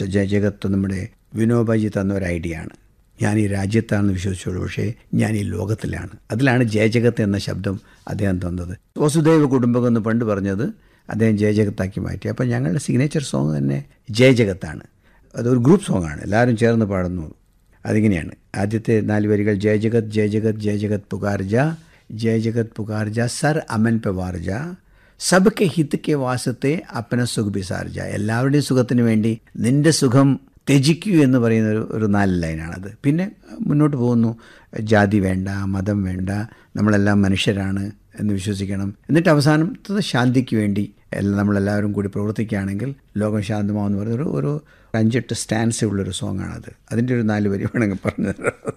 ജയജഗത്ത് നമ്മുടെ വിനോബാജി തന്ന ഒരു ഐഡിയ ആണ് ഞാൻ ഈ രാജ്യത്താണെന്ന് വിശ്വസിച്ചോളൂ പക്ഷേ ഞാൻ ഈ ലോകത്തിലാണ് അതിലാണ് ജയജഗത്ത് എന്ന ശബ്ദം അദ്ദേഹം തന്നത് വസുദൈവ കുടുംബകം എന്ന് പണ്ട് പറഞ്ഞത് അദ്ദേഹം ജയജഗത്താക്കി മാറ്റി അപ്പോൾ ഞങ്ങളുടെ സിഗ്നേച്ചർ സോങ് തന്നെ ജയജഗത്താണ് അതൊരു ഗ്രൂപ്പ് സോങ്ങാണ് എല്ലാവരും ചേർന്ന് പാടുന്നു അതിങ്ങനെയാണ് ആദ്യത്തെ നാല് വരികൾ ജയ ജഗത് ജയ ജഗത് ജയ ജഗത് പുകാർജ ജയ ജഗത് പുകാർജ സർ അമൻ പെ വാർജ സബ്ക്കെ ഹിത് കെ വാസത്തെ അപ്പന സുഖ ബിസാർജ എല്ലാവരുടെയും സുഖത്തിന് വേണ്ടി നിന്റെ സുഖം ത്യജിക്കൂ എന്ന് പറയുന്ന ഒരു ഒരു നാല് ലൈനാണത് പിന്നെ മുന്നോട്ട് പോകുന്നു ജാതി വേണ്ട മതം വേണ്ട നമ്മളെല്ലാം മനുഷ്യരാണ് എന്ന് വിശ്വസിക്കണം എന്നിട്ട് അവസാനത്തത് ശാന്തിക്ക് വേണ്ടി എല്ലാം നമ്മളെല്ലാവരും കൂടി പ്രവർത്തിക്കുകയാണെങ്കിൽ ലോകം ശാന്തമാവെന്ന് പറയുന്ന ഒരു ഒരു അഞ്ചെട്ട് സ്റ്റാൻസ് ഉള്ളൊരു സോങ്ങാണത് അതിൻ്റെ ഒരു നാല് വരി വേണമെങ്കിൽ പറഞ്ഞു തരാം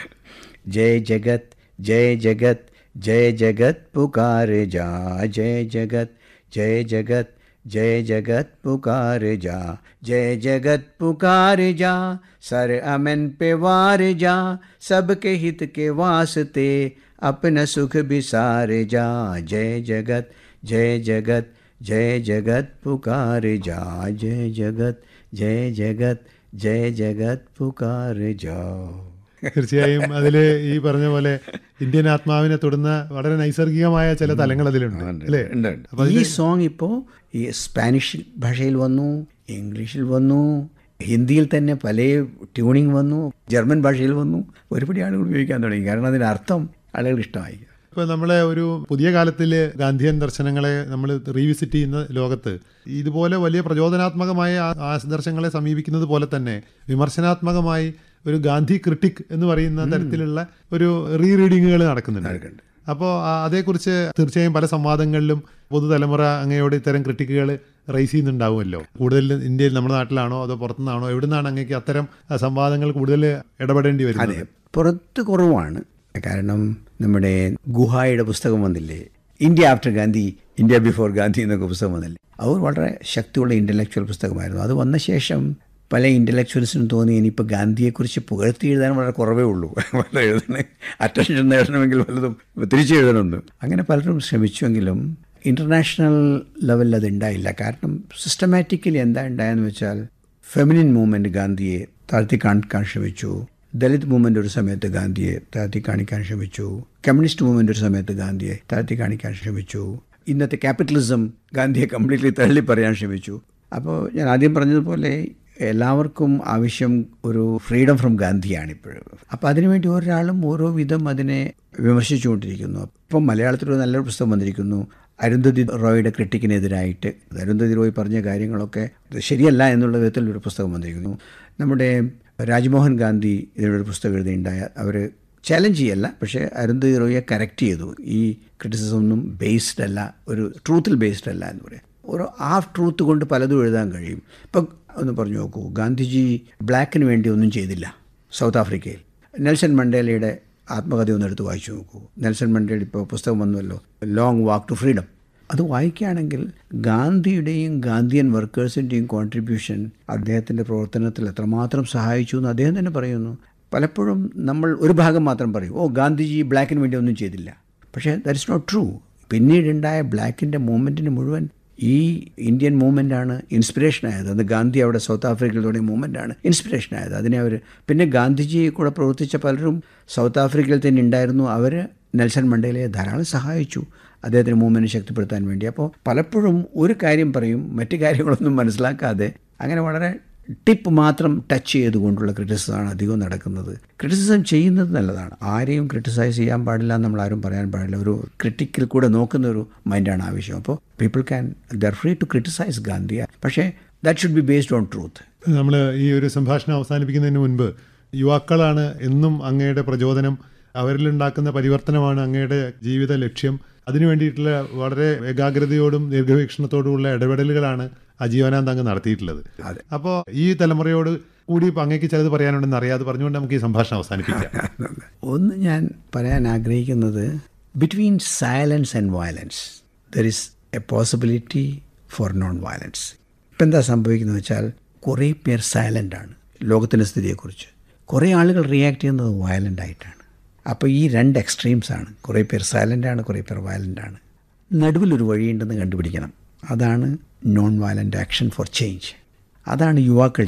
ജയ് ജഗത് ജയ് ജഗത് ജയ് ജഗത് പുകാർ ജാ ജയ് ജഗത് ജയ് ജഗത് जय जगत पुकार जा जय जगत पुकार जा सर अमन पे वार जा सबके हित के वास्ते अपना सुख बिसार जा जय जगत जय जगत जय जगत पुकार जा जय जगत जय जगत जय जगत पुकार जाओ തീർച്ചയായും അതിൽ ഈ പറഞ്ഞ പോലെ ഇന്ത്യൻ ആത്മാവിനെ തൊടുന്ന വളരെ നൈസർഗികമായ ചില തലങ്ങൾ അതിലുണ്ട് അല്ലേ ഉണ്ട്, ഉണ്ട്. ഈ സോങ് ഇപ്പോൾ ഈ സ്പാനിഷ് ഭാഷയിൽ വന്നു ഇംഗ്ലീഷിൽ വന്നു ഹിന്ദിയിൽ തന്നെ പല ട്യൂണിങ് വന്നു ജർമ്മൻ ഭാഷയിൽ വന്നു ഒരുപടി ആളുകൾ ഉപയോഗിക്കാൻ തുടങ്ങി കാരണം അതിൻ്റെ അർത്ഥം ആളുകൾ ഇഷ്ടമായി ഇപ്പൊ നമ്മളെ ഒരു പുതിയ കാലത്തിൽ ഗാന്ധിയൻ ദർശനങ്ങളെ നമ്മൾ റീവിസിറ്റ് ചെയ്യുന്ന ലോകത്ത് ഇതുപോലെ വലിയ പ്രചോദനാത്മകമായ ആ- ആദർശങ്ങളെ സമീപിക്കുന്നത് പോലെ തന്നെ വിമർശനാത്മകമായി ഒരു ഗാന്ധി ക്രിട്ടിക് എന്ന് പറയുന്ന തരത്തിലുള്ള ഒരു റീ റീഡിങ്ങുകൾ നടക്കുന്നുണ്ട് അപ്പോൾ അതേക്കുറിച്ച് തീർച്ചയായും പല സംവാദങ്ങളിലും പുതുതലമുറ അങ്ങയോട് ഇത്തരം ക്രിട്ടിക്കുകൾ റൈസ് ചെയ്യുന്നുണ്ടാവുമല്ലോ കൂടുതൽ ഇന്ത്യയിൽ നമ്മുടെ നാട്ടിലാണോ അതോ പുറത്തുനിന്നാണോ എവിടെ നിന്നാണ് അങ്ങേക്ക് അത്തരം ആ, സംവാദങ്ങൾ കൂടുതൽ ഇടപെടേണ്ടി വരുന്നത് അതെ പുറത്ത് കുറവാണ് കാരണം നമ്മുടെ ഗുഹായുടെ പുസ്തകം വന്നില്ലേ India after Gandhi India before Gandhi എന്നൊക്കെ പുസ്തകം വന്നില്ലേ അവർ വളരെ ശക്തിയുള്ള ഇൻ്റലക്ച്വൽ പുസ്തകമായിരുന്നു അത് വന്ന ശേഷം പല ഇൻ്റലക്ച്വൽസിനും തോന്നി ഇനിയിപ്പോൾ ഗാന്ധിയെക്കുറിച്ച് പുകഴ്ത്തി എഴുതാൻ വളരെ കുറവേ ഉള്ളൂ വല്ല എഴുതണേ അറ്റൻഷൻ നേടണമെങ്കിൽ വല്ലതും തിരിച്ചു എഴുതണമെന്ന് അങ്ങനെ പലരും ശ്രമിച്ചുവെങ്കിലും ഇൻ്റർനാഷണൽ ലെവലിൽ അത് ഉണ്ടായില്ല കാരണം സിസ്റ്റമാറ്റിക്കലി എന്താ ഉണ്ടായെന്ന് വെച്ചാൽ ഫെമിനിൻ മൂവ്മെൻറ്റ് ഗാന്ധിയെ താഴ്ത്തി കാണിക്കാൻ ശ്രമിച്ചു ദലിത് മൂവ്മെൻ്റ് ഒരു സമയത്ത് ഗാന്ധിയെ താഴ്ത്തി കാണിക്കാൻ ശ്രമിച്ചു കമ്മ്യൂണിസ്റ്റ് മൂവ്മെൻ്റ് ഒരു സമയത്ത് ഗാന്ധിയെ താഴ്ത്തി കാണിക്കാൻ ശ്രമിച്ചു ഇന്നത്തെ ക്യാപിറ്റലിസം ഗാന്ധിയെ കംപ്ലീറ്റ്ലി തള്ളി പറയാൻ ശ്രമിച്ചു അപ്പോൾ ഞാൻ ആദ്യം പറഞ്ഞതുപോലെ എല്ലാവർക്കും ആവശ്യം ഒരു ഫ്രീഡം ഫ്രം ഗാന്ധിയാണ് ഇപ്പോഴും അപ്പോൾ അതിനുവേണ്ടി ഒരാളും ഓരോ വിധം അതിനെ വിമർശിച്ചുകൊണ്ടിരിക്കുന്നു ഇപ്പം മലയാളത്തിൽ ഒരു നല്ലൊരു പുസ്തകം വന്നിരിക്കുന്നു അരുന്ധതി റോയുടെ ക്രിട്ടിക്കിനെതിരായിട്ട് അരുന്ധതി റോയ് പറഞ്ഞ കാര്യങ്ങളൊക്കെ ഇത് ശരിയല്ല എന്നുള്ള വിധത്തിൽ ഒരു പുസ്തകം വന്നിരിക്കുന്നു നമ്മുടെ രാജ്മോഹൻ ഗാന്ധി ഇതിനൊരു പുസ്തകം എഴുതിയുണ്ടായ അവർ ചാലഞ്ച് ചെയ്യല്ല പക്ഷേ അരുന്ധതി റോയെ കറക്റ്റ് ചെയ്തു ഈ ക്രിറ്റിസിസം ഒന്നും ബേസ്ഡ് അല്ല ഒരു ട്രൂത്തിൽ ബേസ്ഡ് അല്ല എന്ന് പറയാം ഒരു ഹാഫ് ട്രൂത്ത് കൊണ്ട് പലതും എഴുതാൻ കഴിയും ഇപ്പം ഒന്ന് പറഞ്ഞു നോക്കൂ ഗാന്ധിജി ബ്ലാക്കിന് വേണ്ടി ഒന്നും ചെയ്തില്ല സൗത്ത് ആഫ്രിക്കയിൽ നെൽസൺ മണ്ടേലയുടെ ആത്മകഥ ഒന്ന് എടുത്ത് വായിച്ചു നോക്കൂ നെൽസൺ മണ്ടേല ഇപ്പോൾ പുസ്തകം വന്നുവല്ലോ ലോങ് വാക്ക് ടു ഫ്രീഡം അത് വായിക്കുകയാണെങ്കിൽ ഗാന്ധിയുടെയും ഗാന്ധിയൻ വർക്കേഴ്സിൻ്റെയും കോൺട്രിബ്യൂഷൻ അദ്ദേഹത്തിൻ്റെ പ്രവർത്തനത്തിൽ എത്രമാത്രം സഹായിച്ചു എന്ന് അദ്ദേഹം തന്നെ പറയുന്നു പലപ്പോഴും നമ്മൾ ഒരു ഭാഗം മാത്രം പറയും ഓ ഗാന്ധിജി ബ്ലാക്കിന് വേണ്ടി ഒന്നും ചെയ്തില്ല പക്ഷേ ദറ്റ് ഇസ് നോട്ട് ട്രൂ പിന്നീടുണ്ടായ ബ്ലാക്കിൻ്റെ മൂവ്മെൻറ്റിന് മുഴുവൻ ഈ ഇന്ത്യൻ മൂവ്മെൻ്റാണ് ഇൻസ്പിറേഷൻ ആയത് അത് ഗാന്ധി അവിടെ സൗത്ത് ആഫ്രിക്കയിൽ തുടങ്ങിയ മൂവ്മെൻ്റാണ് ഇൻസ്പിറേഷൻ ആയത് അതിനെ അവർ പിന്നെ ഗാന്ധിജി കൂടെ പ്രവർത്തിച്ച പലരും സൗത്ത് ആഫ്രിക്കയിൽ തന്നെ ഉണ്ടായിരുന്നു അവർ നെൽസൺ മണ്ടേലയെ ധാരാളം സഹായിച്ചു അദ്ദേഹത്തിന് മൂവ്മെൻറ്റ് ശക്തിപ്പെടുത്താൻ വേണ്ടി അപ്പോൾ പലപ്പോഴും ഒരു കാര്യം പറയും മറ്റു കാര്യങ്ങളൊന്നും മനസ്സിലാക്കാതെ അങ്ങനെ വളരെ ടിപ്പ് മാത്രം ടച്ച് ചെയ്തുകൊണ്ടുള്ള ക്രിറ്റിസിസമാണ് അധികവും നടക്കുന്നത് ക്രിറ്റിസിസം ചെയ്യുന്നത് നല്ലതാണ് ആരെയും ക്രിട്ടിസൈസ് ചെയ്യാൻ പാടില്ല എന്ന് നമ്മൾ ആരും പറയാൻ പാടില്ല ഒരു ക്രിട്ടിക്കിൽ കൂടെ നോക്കുന്ന ഒരു മൈൻഡാണ് ആവശ്യം അപ്പോൾ people can they're free to criticise Gandhi പക്ഷേ that should be based on truth നമ്മൾ ഈ ഒരു സംഭാഷണം അവസാനിപ്പിക്കുന്നതിന് മുൻപ് യുവാക്കളാണ് എന്നും അങ്ങയുടെ പ്രചോദനം അവരിലുണ്ടാക്കുന്ന പരിവർത്തനമാണ് അങ്ങയുടെ ജീവിത ലക്ഷ്യം അതിനു വേണ്ടിയിട്ടുള്ള വളരെ ഏകാഗ്രതയോടും ദീർഘവീക്ഷണത്തോടുമുള്ള ഇടപെടലുകളാണ് അജീവനാന്ത് അങ്ങ് നടത്തിയിട്ടുള്ളത് അപ്പോൾ ഈ തലമുറയോട് കൂടി ഇപ്പം അങ്ങേക്ക് ചിലത് പറയാനുണ്ടെന്ന് അറിയാതെ പറഞ്ഞുകൊണ്ട് നമുക്ക് ഈ സംഭാഷണം അവസാനിപ്പിക്കാം ഒന്ന് ഞാൻ പറയാൻ ആഗ്രഹിക്കുന്നത് between silence and violence there is a possibility for non violence ഇപ്പം എന്താ സംഭവിക്കുന്നത് വെച്ചാൽ കുറേ പേർ സൈലൻ്റ് ആണ് ലോകത്തിൻ്റെ സ്ഥിതിയെക്കുറിച്ച് കുറേ ആളുകൾ റിയാക്ട് ചെയ്യുന്നത് വയലൻ്റ് ആയിട്ടാണ് അപ്പോൾ ഈ രണ്ട് എക്സ്ട്രീംസ് ആണ് കുറേ പേർ സൈലൻ്റ് ആണ് കുറേ പേർ വയലൻ്റ് ആണ് നടുവിലൊരു വഴിയുണ്ടെന്ന് കണ്ടുപിടിക്കണം അതാണ് non violent action for change അതാണ് യുവാക്കൾ